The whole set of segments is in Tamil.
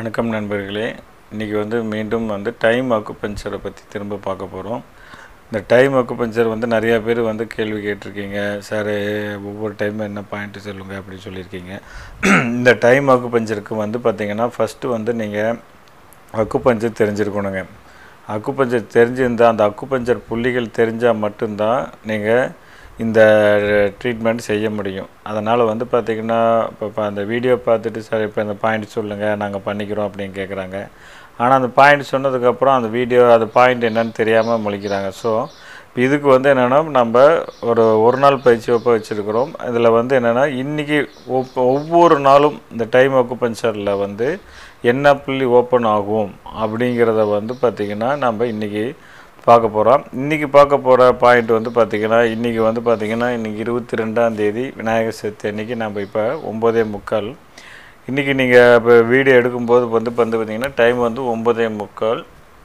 வணக்கம் நண்பர்களே இன்றைக்கி வந்து மீண்டும் வந்து டைம் அக்குபஞ்சரை பற்றி திரும்ப பார்க்க போகிறோம் இந்த டைம் அக்குபஞ்சர் வந்து நிறையா பேர் வந்து கேள்வி கேட்டிருக்கீங்க சார் ஒவ்வொரு டைம் என்ன பாயிண்ட்டு சொல்லுங்கள் அப்படின்னு சொல்லியிருக்கீங்க இந்த டைம் அக்குபஞ்சருக்கு வந்து பார்த்திங்கன்னா ஃபஸ்ட்டு வந்து நீங்கள் அக்குபஞ்சர் தெரிஞ்சிருக்கணுங்க அக்குபஞ்சர் தெரிஞ்சிருந்தால் அந்த அக்குபஞ்சர் புள்ளிகள் தெரிஞ்சால் மட்டும்தான் நீங்கள் இந்த ட்ரீட்மெண்ட் செய்ய முடியும் அதனால் வந்து பார்த்திங்கன்னா இப்போ இப்போ அந்த வீடியோ பார்த்துட்டு சார் இப்போ இந்த பாயிண்ட் சொல்லுங்கள் நாங்கள் பண்ணிக்கிறோம் அப்படின்னு கேட்குறாங்க ஆனால் அந்த பாயிண்ட் சொன்னதுக்கப்புறம் அந்த வீடியோ அந்த பாயிண்ட் என்னன்னு தெரியாமல் முழிக்கிறாங்க ஸோ இப்போ இதுக்கு வந்து என்னென்னா நம்ம ஒரு ஒரு நாள் பயிற்சி வகுப்பு வச்சுருக்கிறோம் இதில் வந்து என்னென்னா இன்றைக்கி ஒவ்வொரு நாளும் இந்த டைம் அக்குபஞ்சரில் வந்து என்ன புள்ளி ஓப்பன் ஆகும் அப்படிங்கிறத வந்து பார்த்திங்கன்னா நம்ம இன்றைக்கி பார்க்க போகிறோம் இன்றைக்கி பார்க்க போகிற பாயிண்ட் வந்து பார்த்திங்கன்னா இன்றைக்கி வந்து பார்த்திங்கன்னா இன்றைக்கி இருபத்தி ரெண்டாம் தேதி விநாயகர் சதுர்த்தி அன்றைக்கி நம்ம இப்போ ஒம்போதே முக்கால் இன்றைக்கி நீங்கள் இப்போ வீடியோ எடுக்கும்போது வந்து வந்து பார்த்திங்கன்னா டைம் வந்து ஒம்போதே முக்கால்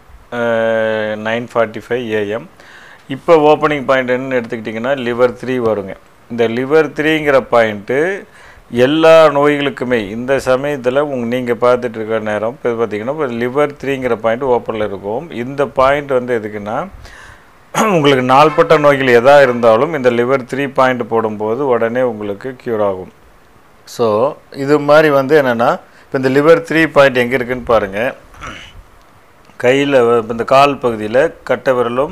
நைன் ஃபார்ட்டி ஃபைவ் ஏஎம் இப்போ ஓப்பனிங் பாயிண்ட் என்னன்னு எடுத்துக்கிட்டிங்கன்னா லிவர் த்ரீ வருங்க இந்த லிவர் த்ரீங்கிற பாயிண்ட்டு எல்லா நோய்களுக்குமே இந்த சமயத்தில் உங் நீங்கள் பார்த்துட்டு இருக்கிற நேரம் இப்போ பார்த்தீங்கன்னா இப்போ லிவர் த்ரீங்கிற பாயிண்ட் ஓப்பனில் இருக்கும் இந்த பாயிண்ட் வந்து எதுக்குன்னா உங்களுக்கு நாள்பட்ட நோய்கள் எதாக இருந்தாலும் இந்த லிவர் த்ரீ பாயிண்ட் போடும்போது உடனே உங்களுக்கு க்யூர் ஆகும் ஸோ இது மாதிரி வந்து என்னென்னா இப்போ இந்த லிவர் த்ரீ பாயிண்ட் எங்கே இருக்குதுன்னு பாருங்கள் கையில் இப்போ இந்த கால் பகுதியில் கட்டை விரலும்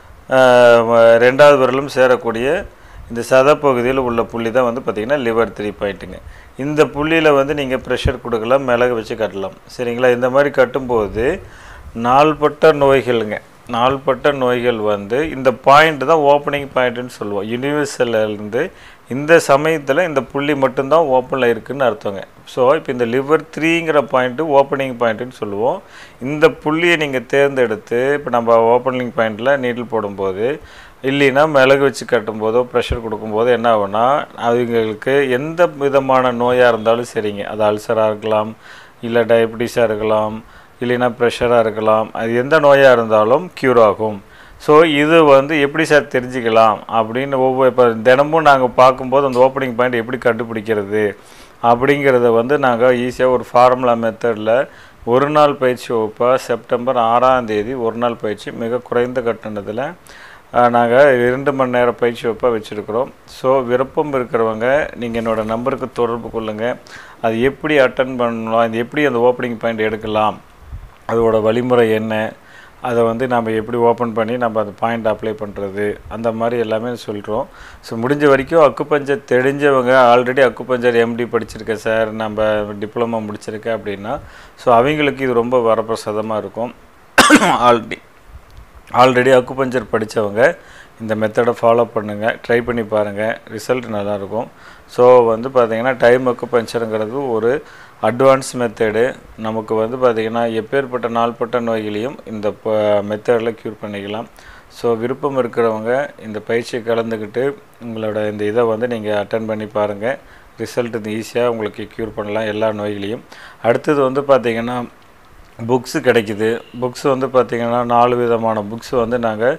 ரெண்டாவது விரலும் சேரக்கூடிய இந்த சத பகுதியில் உள்ள புள்ளி தான் வந்து பார்த்திங்கன்னா லிவர் த்ரீ பாயிண்ட்டுங்க இந்த புள்ளியில் வந்து நீங்கள் ப்ரெஷர் கொடுக்கலாம் மிளகு வச்சு கட்டலாம் சரிங்களா இந்த மாதிரி கட்டும்போது நாள்பட்ட நோய்களுங்க நாள்பட்ட நோய்கள் வந்து இந்த பாயிண்ட் தான் ஓப்பனிங் பாயிண்ட்டுன்னு சொல்லுவோம் யூனிவர்சல்லேருந்து இந்த சமயத்தில் இந்த புள்ளி மட்டும்தான் ஓப்பனில் இருக்குதுன்னு அர்த்தங்க ஸோ இப்போ இந்த லிவர் த்ரீங்கிற பாயிண்ட்டு ஓப்பனிங் பாயிண்ட்டுன்னு சொல்லுவோம் இந்த புள்ளியை நீங்கள் தேர்ந்தெடுத்து இப்போ நம்ம ஓப்பனிங் பாயிண்டில் நீட்டில் போடும்போது இல்லைன்னா மிளகு வச்சு கட்டும்போதோ ப்ரெஷர் கொடுக்கும்போதோ என்ன ஆகும்னா அவங்களுக்கு எந்த விதமான நோயாக இருந்தாலும் சரிங்க அது அல்சராக இருக்கலாம் இல்லை டயபிட்டிஸாக இருக்கலாம் இல்லைன்னா ப்ரெஷராக இருக்கலாம் அது எந்த நோயாக இருந்தாலும் க்யூர் ஆகும் ஸோ இது வந்து எப்படி சார் தெரிஞ்சுக்கலாம் அப்படின்னு ஒவ்வொரு இப்போ தினமும் நாங்கள் பார்க்கும்போது அந்த ஓப்பனிங் பாயிண்ட் எப்படி கண்டுபிடிக்கிறது அப்படிங்கிறத வந்து நாங்கள் ஈஸியாக ஒரு ஃபார்முலா மெத்தடில் ஒரு நாள் பயிற்சி வகுப்பாக செப்டம்பர் ஆறாம் தேதி ஒரு நாள் பயிற்சி மிக குறைந்த கட்டணத்தில் நாங்கள் இரண்டு மணி நேரம் பயிற்சி வகுப்பாக வச்சுருக்குறோம் ஸோ விருப்பம் இருக்கிறவங்க நீங்கள் என்னோடய நம்பருக்கு தொடர்பு கொள்ளுங்கள் அது எப்படி அட்டன் பண்ணலாம் இது எப்படி அந்த ஓப்பனிங் பாயிண்ட் எடுக்கலாம் அதோட வழிமுறை என்ன அதை வந்து நம்ம எப்படி ஓப்பன் பண்ணி நம்ம அந்த பாயிண்ட் அப்ளை பண்ணுறது அந்த மாதிரி எல்லாமே சொல்கிறோம் ஸோ முடிஞ்ச வரைக்கும் அக்குப்பஞ்சர் தெரிஞ்சவங்க ஆல்ரெடி அக்குப்பஞ்சர் எம்டி படிச்சிருக்கேன் சார் நம்ம டிப்ளமோ முடிச்சிருக்கேன் அப்படின்னா ஸோ அவங்களுக்கு இது ரொம்ப வரப்பிரசாதமாக இருக்கும் ஆல்ரெடி ஆல்ரெடி அக்குபஞ்சர் படித்தவங்க இந்த மெத்தடை ஃபாலோ பண்ணுங்கள் ட்ரை பண்ணி பாருங்கள் ரிசல்ட் நல்லாயிருக்கும் ஸோ வந்து பார்த்திங்கன்னா டைம் அக்குபஞ்சருங்கிறது ஒரு அட்வான்ஸ் மெத்தடு நமக்கு வந்து பார்த்திங்கன்னா எப்பேற்பட்ட நாள்பட்ட நோய்களையும் இந்த மெத்தடில் க்யூர் பண்ணிக்கலாம் ஸோ விருப்பம் இருக்கிறவங்க இந்த பயிற்சியை கலந்துக்கிட்டு உங்களோட இந்த இதை வந்து நீங்கள் அட்டன் பண்ணி பாருங்கள் ரிசல்ட் இது ஈஸியாக உங்களுக்கு க்யூர் பண்ணலாம் எல்லா நோய்களையும் அடுத்தது வந்து பார்த்திங்கன்னா புக்ஸு கிடைக்குது புக்ஸ் வந்து பார்த்திங்கன்னா நாலு விதமான புக்ஸ் வந்து நாங்கள்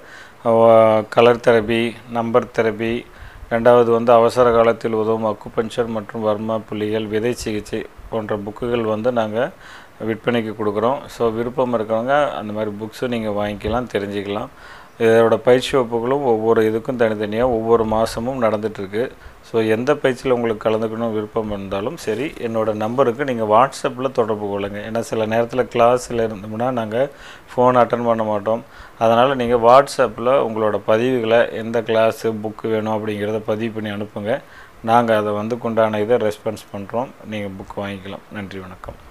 கலர் தெரபி நம்பர் தெரபி ரெண்டாவது வந்து அவசர காலத்தில் உதவும் அக்குபஞ்சர் மற்றும் வர்மா புள்ளிகள் விதை சிகிச்சை போன்ற புக்குகள் வந்து நாங்கள் விற்பனைக்கு கொடுக்குறோம் ஸோ விருப்பம் இருக்கிறவங்க அந்த மாதிரி புக்ஸும் நீங்கள் வாங்கிக்கலாம் தெரிஞ்சுக்கலாம் இதோட பயிற்சி வகுப்புகளும் ஒவ்வொரு இதுக்கும் தனித்தனியாக ஒவ்வொரு மாதமும் நடந்துகிட்ருக்கு ஸோ எந்த பயிற்சியில் உங்களுக்கு கலந்துக்கணும் விருப்பம் இருந்தாலும் சரி என்னோடய நம்பருக்கு நீங்கள் வாட்ஸ்அப்பில் தொடர்பு கொள்ளுங்கள் ஏன்னா சில நேரத்தில் கிளாஸில் இருந்தோம்னா நாங்கள் ஃபோன் அட்டன் பண்ண மாட்டோம் அதனால் நீங்கள் வாட்ஸ்அப்பில் உங்களோட பதிவுகளை எந்த கிளாஸு புக்கு வேணும் அப்படிங்கிறத பதிவு பண்ணி அனுப்புங்க நாங்கள் அதை வந்து கொண்டான இதை ரெஸ்பான்ஸ் பண்ணுறோம் நீங்கள் புக் வாங்கிக்கலாம் நன்றி வணக்கம்